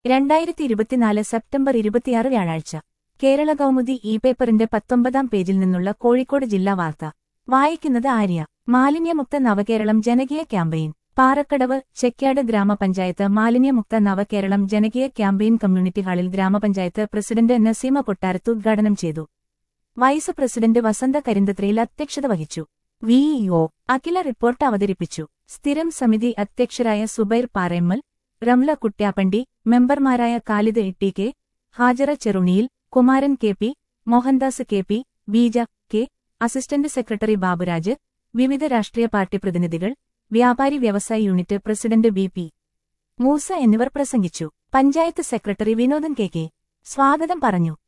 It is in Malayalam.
രണ്ടായിരത്തി ഇരുപത്തിനാല് സെപ്റ്റംബർ ഇരുപത്തിയാറ് വ്യാഴാഴ്ച കേരള കൗമുദി ഇ പേപ്പറിന്റെ പത്തൊമ്പതാം പേജിൽ നിന്നുള്ള കോഴിക്കോട് ജില്ലാ വാർത്ത വായിക്കുന്നത് ആര്യ മാലിന്യമുക്ത നവകേരളം ജനകീയ ക്യാമ്പയിൻ പാറക്കടവ് ചെക്യാട് ഗ്രാമപഞ്ചായത്ത് മാലിന്യമുക്ത നവകേരളം ജനകീയ ക്യാമ്പയിൻ കമ്മ്യൂണിറ്റി ഹാളിൽ ഗ്രാമപഞ്ചായത്ത് പ്രസിഡന്റ് നസീമ കൊട്ടാരത്ത് ഉദ്ഘാടനം ചെയ്തു വൈസ് പ്രസിഡന്റ് വസന്ത കരിന്തത്രയിൽ അധ്യക്ഷത വഹിച്ചു വിഇഒ അഖില റിപ്പോർട്ട് അവതരിപ്പിച്ചു സ്ഥിരം സമിതി അധ്യക്ഷരായ സുബൈർ പാറേമ്മൽ റംല കുട്ട്യാപ്പണ്ടി മെമ്പർമാരായ Khalid Itty K Hajara Cheruniyil Kumaran K P Mohandas K P Beeja K assistant secretary Baburaj വിവിധ രാഷ്ട്രീയ പാർട്ടി പ്രതിനിധികൾ വ്യാപാരി വ്യവസായ unit president B P Moosa എന്നിവർ പ്രസംഗിച്ചു panchayat secretary Vinodan K K സ്വാഗതം പറഞ്ഞു